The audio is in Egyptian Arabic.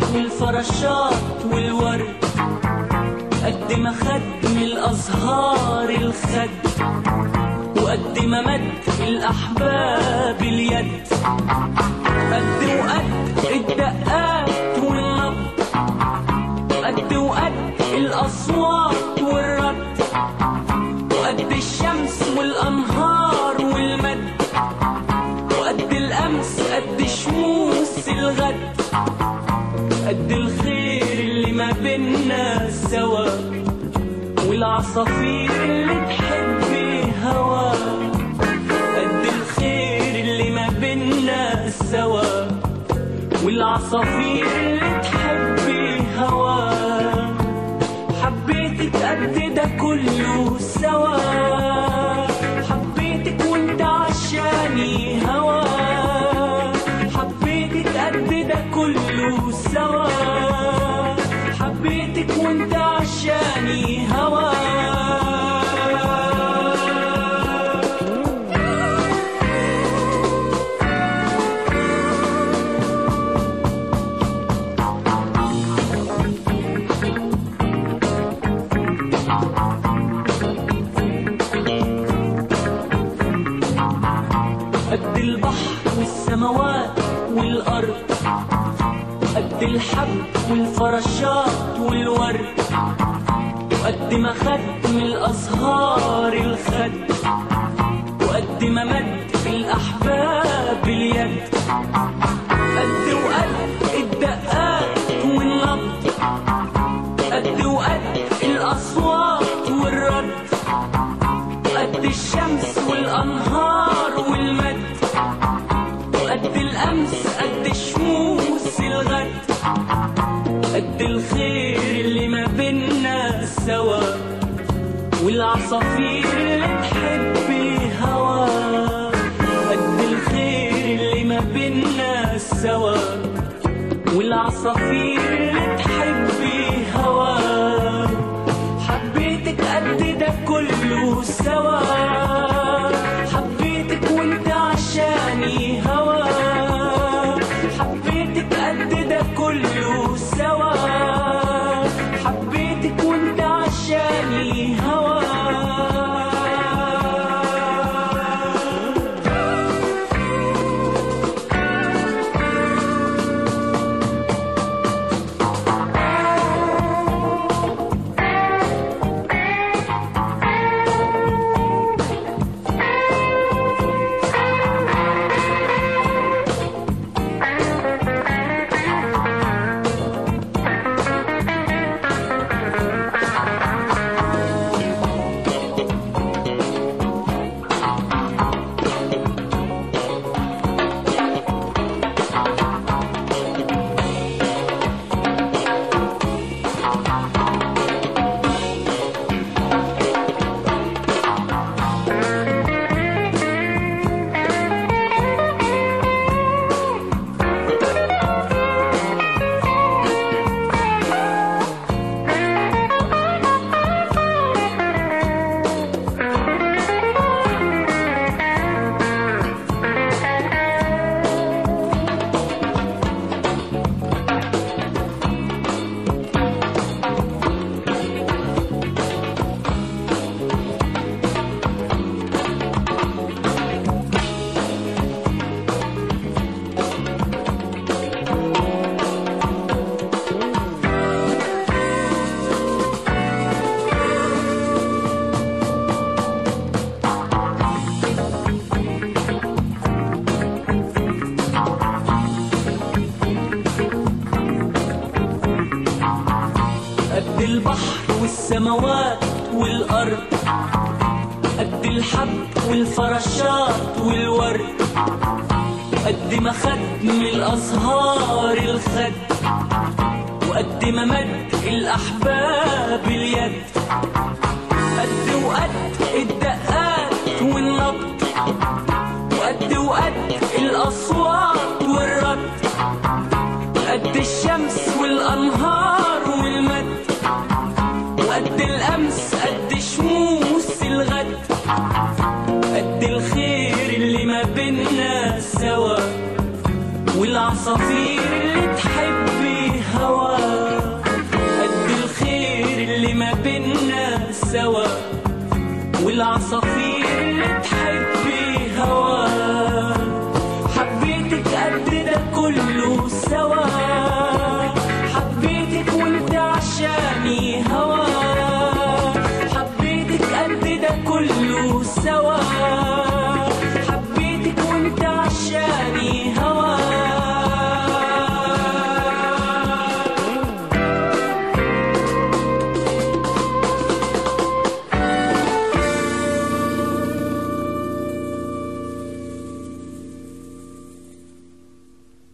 والفراشات والورد قد ما خد من الأزهار الخد وقد ما مد الأحباب اليد قد وقد الدقات والنبض قد وقد الأصوات والرد وقد الشمس والأنهار والمد وقد الأمس قد شموس الغد قد الخير اللي ما بينا سوا والعصافير اللي تحب هوا قد الخير اللي ما بينا سوا والعصافير اللي تحب هوا حبيتك قد ده كله سوا حبيتك وانت عشاني هوا حبيتك قد ده كله سوا حبيتك وانت عشاني هوا قد البحر والسماوات والأرض قد الحب والفراشات والورد وقد ما خد من الأزهار الخد وقد ما مد الأحباب اليد قد وقد الدقات والنبض قد وقد الأصوات والرد قد الشمس والأنهار والمد وقد الأمس قد شموس الغد قد الخير اللي ما بينا سوا والعصافير اللي تحب هوا قد الخير اللي ما بينا سوا والعصافير اللي تحب هوا حبيتك قد ده كله سوا حبيتك وانت عشاني هوا حبيتك قد ده كله سوا حبيتك وانت عشاني هوا قد البحر والسماوات والأرض قد الحب والفراشات والورد قد ما خد من الأزهار الخد وقد ما مد الأحباب اليد قد وقد الدقات والنبض وقد وقد الأصوات والرد قد الشمس والأنهار والمد وقد الأمس قد شموس الغد قد الخير اللي ما بينا سوا والعصافير اللي تحب والعصافير اللي تحبي هواه حبيتك قد ده كله سوا حبيتك وانت عشاني هوا حبيتك قد ده كله سوا